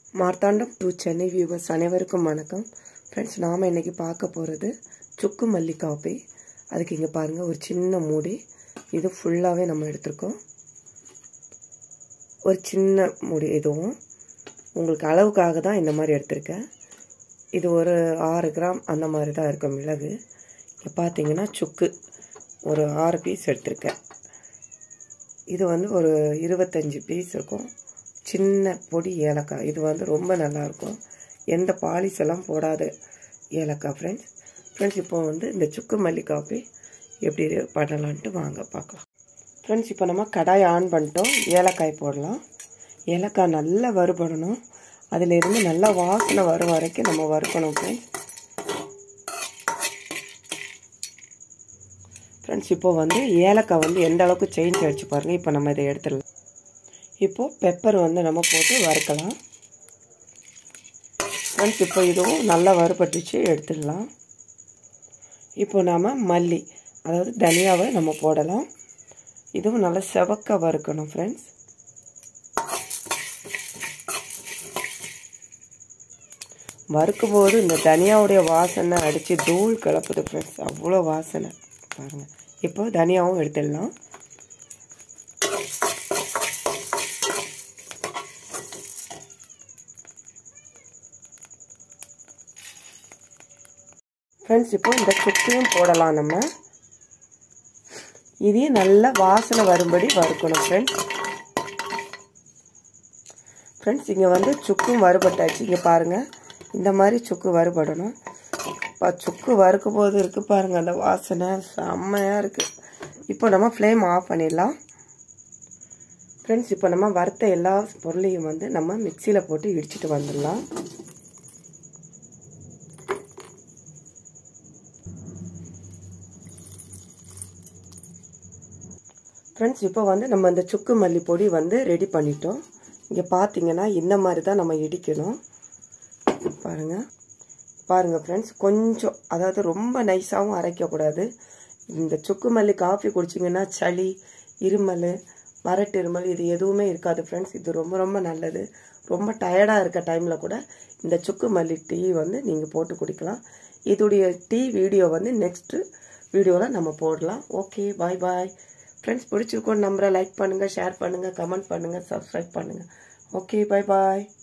Marthandam to Chennai viewers அனைவருக்கும் வணக்கம் friends நாம் இன்றைக்கி பார்க்க போகிறது சுக்கு மல்லி காப்பி அதுக்கு இங்கே பாருங்கள் ஒரு சின்ன மூடி இது ஃபுல்லாகவே நம்ம எடுத்திருக்கோம் ஒரு சின்ன மூடி இதுவும் உங்களுக்கு அளவுக்காக தான் இந்த மாதிரி எடுத்திருக்கேன் இது ஒரு ஆறு கிராம் அந்த மாதிரி தான் இருக்கும் மிளகு இங்கே பார்த்தீங்கன்னா சுக்கு ஒரு ஆறு பீஸ் எடுத்திருக்கேன் இது வந்து ஒரு இருபத்தஞ்சி பீஸ் இருக்கும் சின்ன பொடி ஏலக்காய் இது வந்து ரொம்ப நல்லாயிருக்கும் எந்த பாலிஸ் எல்லாம் போடாத ஏலக்காய் ஃப்ரெண்ட்ஸ் ஃப்ரெண்ட்ஸ் இப்போ வந்து இந்த சுக்கு மல்லி காப்பி எப்படி பண்ணலான்ட்டு வாங்க பார்க்கலாம் ஃப்ரெண்ட்ஸ் இப்போ நம்ம கடாயை ஆன் பண்ணிட்டோம் ஏலக்காய் போடலாம் ஏலக்காய் நல்லா வறுபடணும் அதிலிருந்து நல்லா வாசனை வரும் வரைக்கும் நம்ம வறுக்கணும் ஃப்ரெண்ட்ஸ் ஃப்ரெண்ட்ஸ் இப்போ வந்து ஏலக்காய் வந்து எந்த அளவுக்கு சேஞ்ச் ஆகிடுச்சு பாருங்கள் இப்போ நம்ம இதை எடுத்துடலாம் இப்போது பெப்பர் வந்து நம்ம போட்டு வறுக்கலாம் ஃப்ரெண்ட்ஸ் இப்போ இதுவும் நல்லா வறுபட்டுச்சு எடுத்துடலாம் இப்போ நாம் மல்லி அதாவது தனியாவை நம்ம போடலாம் இதுவும் நல்லா செவக்க வறுக்கணும் ஃப்ரெண்ட்ஸ் வறுக்கும் போது இந்த தனியாவுடைய வாசனை அடித்து தூள் கலப்புது ஃப்ரெண்ட்ஸ் அவ்வளோ வாசனை பாருங்கள் இப்போ தனியாவும் எடுத்துடலாம் ஃப்ரெண்ட்ஸ் இப்போ இந்த சுக்கையும் போடலாம் நம்ம இதையும் நல்லா வாசனை வரும்படி வறுக்கணும் ஃப்ரெண்ட்ஸ் ஃப்ரெண்ட்ஸ் இங்கே வந்து சுக்கும் வறுபட்டாச்சு இங்கே பாருங்கள் இந்த மாதிரி சுக்கு வறுபடணும் இப்போ சுக்கு வறுக்கும் போது இருக்குது பாருங்கள் அந்த வாசனை செம்மையாக இருக்குது இப்போ நம்ம ஃப்ளேம் ஆஃப் பண்ணிடலாம் ஃப்ரெண்ட்ஸ் இப்போ நம்ம வறுத்த எல்லா பொருளையும் வந்து நம்ம மிக்சியில் போட்டு இடிச்சிட்டு வந்துடலாம் ஃப்ரெண்ட்ஸ் இப்போ வந்து நம்ம இந்த சுக்கு மல்லி பொடி வந்து ரெடி பண்ணிட்டோம் இங்கே பார்த்தீங்கன்னா இந்த மாதிரி தான் நம்ம இடிக்கணும் பாருங்கள் பாருங்கள் ஃப்ரெண்ட்ஸ் கொஞ்சம் அதாவது ரொம்ப நைஸாகவும் அரைக்கக்கூடாது இந்த சுக்கு மல்லி காஃபி குடிச்சிங்கன்னா சளி இருமல் மரட்டு இருமல் இது எதுவுமே இருக்காது ஃப்ரெண்ட்ஸ் இது ரொம்ப ரொம்ப நல்லது ரொம்ப டயர்டாக இருக்க டைமில் கூட இந்த சுக்கு மல்லி டீ வந்து நீங்கள் போட்டு குடிக்கலாம் இதுடைய டீ வீடியோ வந்து நெக்ஸ்ட்டு வீடியோவில் நம்ம போடலாம் ஓகே பாய் பாய் ஃப்ரெண்ட்ஸ் பிடிச்சிருக்கோன்னு நம்பரை லைக் பண்ணுங்கள் ஷேர் பண்ணுங்கள் கமெண்ட் பண்ணுங்கள் சப்ஸ்கிரைப் பண்ணுங்கள் ஓகே பாய் பாய்